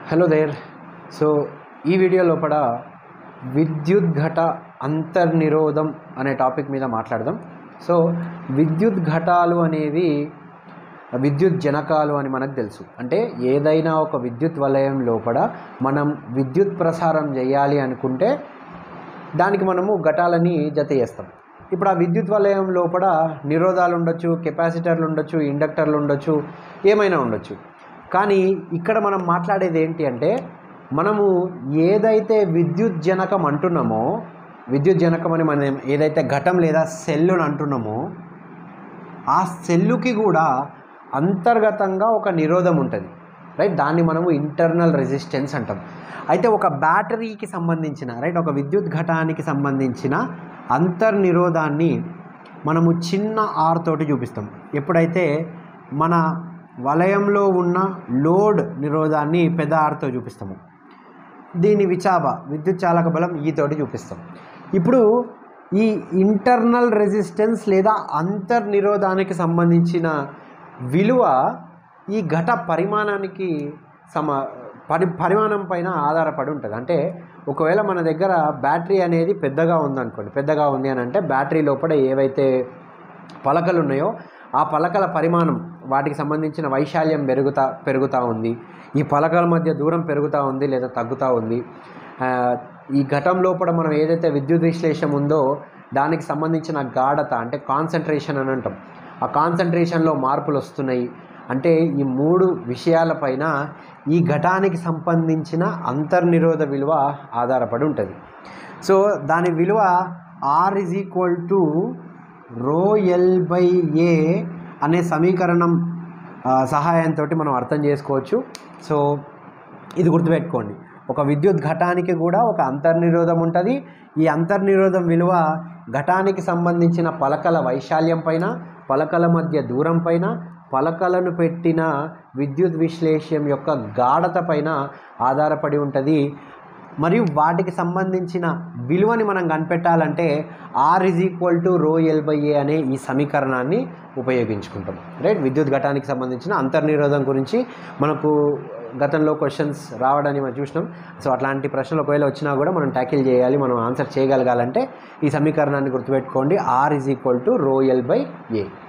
hello there so ఈ video లోపల విద్యుత్ ఘట అంతర్నిరోధం అనే టాపిక్ మీద మాట్లాడదాం సో విద్యుత్ ఘటాలు అనేవి విద్యుత్ జనకాలు అని మనకు తెలుసు అంటే ఏదైనా ఒక విద్యుత్ వలయం లోపల మనం విద్యుత్ ప్రసారం చేయాలి అనుకుంటే దానికి మనము ఘటాలని జత చేస్తాం ఇప్పుడు ఆ విద్యుత్ వలయం లోపల నిరోధాలు ఉండొచ్చు కెపాసిటర్లు ఉండొచ్చు ఇండక్టర్లు ఉండొచ్చు ఏమైనా ఉండొచ్చు కానీ ఇక్కడ మనం మాట్లాడేది ఏంటి అంటే మనము ఏదైతే విద్యుత్ జనకం అంటున్నామో విద్యుత్ జనకం అని మనం ఏదైతే ఘటం లేదా సెల్లుని అంటున్నామో ఆ సెల్లుకి కూడా అంతర్గతంగా ఒక నిరోధం ఉంటుంది రైట్ దాన్ని మనము ఇంటర్నల్ రెసిస్టెన్స్ అంటాం అయితే ఒక బ్యాటరీకి సంబంధించిన రైట్ ఒక విద్యుత్ ఘటానికి సంబంధించిన అంతర్నిరోధాన్ని మనము చిన్న ఆర్ తోటి చూపిస్తాం ఎప్పుడైతే మన వలయంలో ఉన్న లోడ్ నిరోధాన్ని పెద్ద ఆర్తో చూపిస్తాము దీని విచాబ విద్యుత్ చాలక బలం ఈ తోటి చూపిస్తాం ఇప్పుడు ఈ ఇంటర్నల్ రెసిస్టెన్స్ లేదా అంతర్నిరోధానికి సంబంధించిన విలువ ఈ ఘట పరిమాణానికి సమ పరి పరిమాణం పైన ఆధారపడి ఉంటుంది అంటే ఒకవేళ మన దగ్గర బ్యాటరీ అనేది పెద్దగా ఉందనుకోండి పెద్దగా ఉంది అని అంటే బ్యాటరీ లోపల ఏవైతే పలకలు ఉన్నాయో ఆ పలకల పరిమాణం వాటికి సంబంధించిన వైశాల్యం పెరుగుతా పెరుగుతూ ఉంది ఈ పలకల మధ్య దూరం పెరుగుతూ ఉంది లేదా తగ్గుతూ ఉంది ఆ, ఈ ఘటం లోపల మనం ఏదైతే విద్యుత్ విశ్లేషం ఉందో దానికి సంబంధించిన గాఢత అంటే కాన్సన్ట్రేషన్ అని అంటాం ఆ కాన్సన్ట్రేషన్లో మార్పులు వస్తున్నాయి అంటే ఈ మూడు విషయాలపైన ఈ ఘటానికి సంబంధించిన అంతర్నిరోధ విలువ ఆధారపడి ఉంటుంది సో దాని విలువ R is equal to rho L by A అనే సమీకరణం ఆ, సహాయంతో మనం అర్థం చేసుకోవచ్చు సో ఇది గుర్తుపెట్టుకోండి ఒక విద్యుత్ ఘటానికి కూడా ఒక అంతర్నిరోధం ఉంటుంది ఈ అంతర్నిరోధం విలువ ఘటానికి సంబంధించిన పలకల వైశాల్యం పైన పలకల మధ్య దూరం పైన పలకలను పెట్టిన విద్యుత్ విశ్లేషం యొక్క గాఢత పైన ఆధారపడి ఉంటుంది మరియు వాటికి సంబంధించిన విలువని మనం కనిపెట్టాలంటే R is equal to rho L by A అనే ఈ సమీకరణాన్ని ఉపయోగించుకుంటాం రైట్ విద్యుత్ ఘటానికి సంబంధించిన అంతర్నిరోధం గురించి మనకు గతంలో క్వశ్చన్స్ రావడాన్ని మనం చూసినాం సో అట్లాంటి ప్రశ్నలు ఒకవేళ వచ్చినా కూడా మనం ట్యాకిల్ చేయాలి మనం ఆన్సర్ చేయగలగాలంటే ఈ సమీకరణాన్ని గుర్తుపెట్టుకోండి R is equal to rho L by A